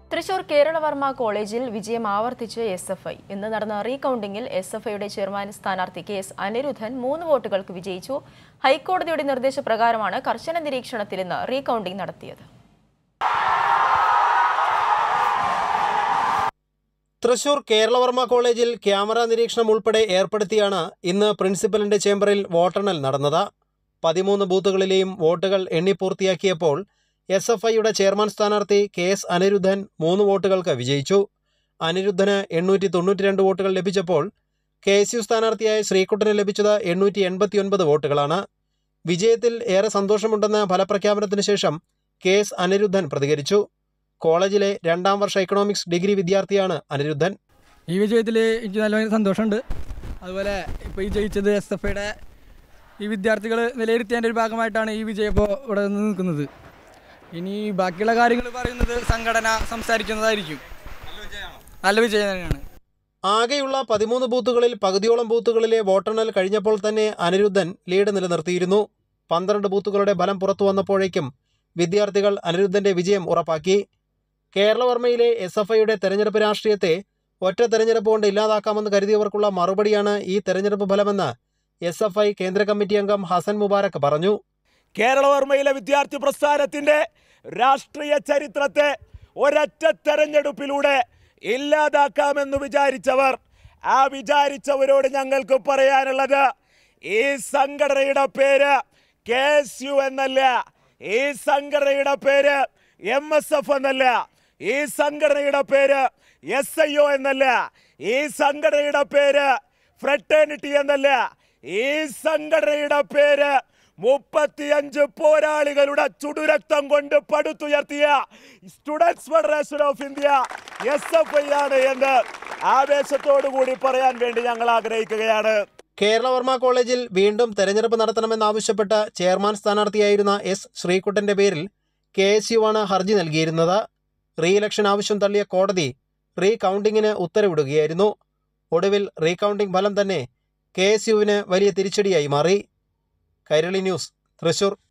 തൃശൂർ കേരളവർമ്മ കോളേജിൽ വിജയം ആവർത്തിച്ച് എസ് എഫ് ഐ ഇന്ന് നടന്ന റീകൌണ്ടിംഗിൽ എസ് എഫ് ഐയുടെ ചെയർമാൻ സ്ഥാനാർത്ഥി കെ എസ് അനിരുദ്ധൻ മൂന്ന് വോട്ടുകൾക്ക് വിജയിച്ചു ഹൈക്കോടതിയുടെ നിർദ്ദേശപ്രകാരമാണ് കർശന നിരീക്ഷണത്തിൽ ഇന്ന് റീകൌണ്ടിംഗ് നടത്തിയത് തൃശൂർ കേരളവർമ്മ കോളേജിൽ ക്യാമറ നിരീക്ഷണം ഉൾപ്പെടെ ഏർപ്പെടുത്തിയാണ് ഇന്ന് പ്രിൻസിപ്പലിന്റെ ചേംബറിൽ വോട്ടെണ്ണൽ നടന്നത് പതിമൂന്ന് ബൂത്തുകളിലെയും വോട്ടുകൾ എണ്ണി പൂർത്തിയാക്കിയപ്പോൾ എസ് എഫ് ഐയുടെ ചെയർമാൻ സ്ഥാനാർത്ഥി കെ എസ് അനിരുദ്ധൻ മൂന്ന് വോട്ടുകൾക്ക് വിജയിച്ചു അനിരുദ്ധന് എണ്ണൂറ്റി തൊണ്ണൂറ്റിരണ്ട് വോട്ടുകൾ ലഭിച്ചപ്പോൾ കെ എസ് യു സ്ഥാനാർത്ഥിയായ ശ്രീകുട്ടന് ലഭിച്ചത് എണ്ണൂറ്റി എൺപത്തിയൊൻപത് വോട്ടുകളാണ് വിജയത്തിൽ ഏറെ സന്തോഷമുണ്ടെന്ന് ഫലപ്രഖ്യാപനത്തിന് ശേഷം കെ എസ് അനിരുദ്ധൻ പ്രതികരിച്ചു കോളേജിലെ രണ്ടാം വർഷ എക്കണോമിക്സ് ഡിഗ്രി വിദ്യാർത്ഥിയാണ് അനിരുദ്ധൻ ഈ വിജയത്തിൽ എനിക്ക് നല്ല സന്തോഷമുണ്ട് അതുപോലെ ഇപ്പോൾ ഈ ജയിച്ചത് എസ് എഫ് ഐയുടെ ഈ വിദ്യാർത്ഥികൾ വിലയിരുത്തിയതിൻ്റെ ഒരു ഭാഗമായിട്ടാണ് ഈ വിജയം ഇപ്പോൾ ഇവിടെ നിന്ന് നിൽക്കുന്നത് ഇനി ബാക്കിയുള്ള കാര്യങ്ങൾ പറയുന്നത് സംഘടന സംസാരിക്കുന്നതായിരിക്കും നല്ല വിജയം തന്നെയാണ് ആകെയുള്ള പതിമൂന്ന് ബൂത്തുകളിൽ പകുതിയോളം ബൂത്തുകളിലെ വോട്ടെണ്ണൽ കഴിഞ്ഞപ്പോൾ തന്നെ അനിരുദ്ധൻ ലീഡ് നിലനിർത്തിയിരുന്നു പന്ത്രണ്ട് ബൂത്തുകളുടെ ഫലം പുറത്തു വന്നപ്പോഴേക്കും വിദ്യാർത്ഥികൾ അനിരുദ്ധന്റെ വിജയം ഉറപ്പാക്കി കേരളവർമ്മയിലെ എസ് എഫ് ഐയുടെ തെരഞ്ഞെടുപ്പ് രാഷ്ട്രീയത്തെ ഒറ്റ തെരഞ്ഞെടുപ്പ് കൊണ്ട് ഇല്ലാതാക്കാമെന്ന് കരുതിയവർക്കുള്ള മറുപടിയാണ് ഈ തെരഞ്ഞെടുപ്പ് ഫലമെന്ന് എസ് എഫ് ഐ കേന്ദ്ര കമ്മിറ്റി അംഗം ഹസൻ മുബാരക് പറഞ്ഞു കേരളവർമ്മയിലെ വിദ്യാർത്ഥി പ്രസ്ഥാനത്തിന്റെ രാഷ്ട്രീയ ചരിത്രത്തെ ഒരൊറ്റ തെരഞ്ഞെടുപ്പിലൂടെ ഇല്ലാതാക്കാമെന്ന് വിചാരിച്ചവർ ആ വിചാരിച്ചവരോട് ഞങ്ങൾക്ക് പറയാനുള്ളത് ഈ സംഘടനയുടെ പേര് കെ എസ് യു എന്നല്ല ഈ സംഘടനയുടെ പേര് എം എസ് എഫ് എന്നല്ല ഈ സംഘടനയുടെ പേര് എസ് ഐ ഒ എന്നല്ല ഈ സംഘടനയുടെ പേര് ഫ്രട്ടേണിറ്റി എന്നല്ല ഈ സംഘടനയുടെ പേര് മുപ്പത്തിയഞ്ച് പോരാളികളുടെ ചുടുരക്തം കൊണ്ട് പടുത്തുയർത്തിയ students federation of India S F I ആണ് എന്ന് ആവേശത്തോടു കൂടി പറയാൻ വേണ്ടി ഞങ്ങൾ ആഗ്രഹിക്കുകയാണ് കേരളവർമ്മ കോളേജിൽ വീണ്ടും തെരഞ്ഞെടുപ്പ് നടത്തണമെന്നാവശ്യപ്പെട്ട ചെയർമാൻ സ്ഥാനാർത്ഥിയായിരുന്ന എസ് ശ്രീകുട്ടന്റെ പേരിൽ കെ എസ് യു ആണ് ഹർജി നൽകിയിരുന്നത് റീ ഇലക്ഷൻ ആവശ്യം തള്ളിയ കോടതി റീ കൗണ്ടിങ്ങിന് ഉത്തരവിടുകയായിരുന്നു ഒടുവിൽ റീകൗണ്ടിംഗ് ഫലം തന്നെ കെ എസ് യുവിന് വലിയ തിരിച്ചടിയായി മാറി കൈരളി ന്യൂസ് തൃശൂർ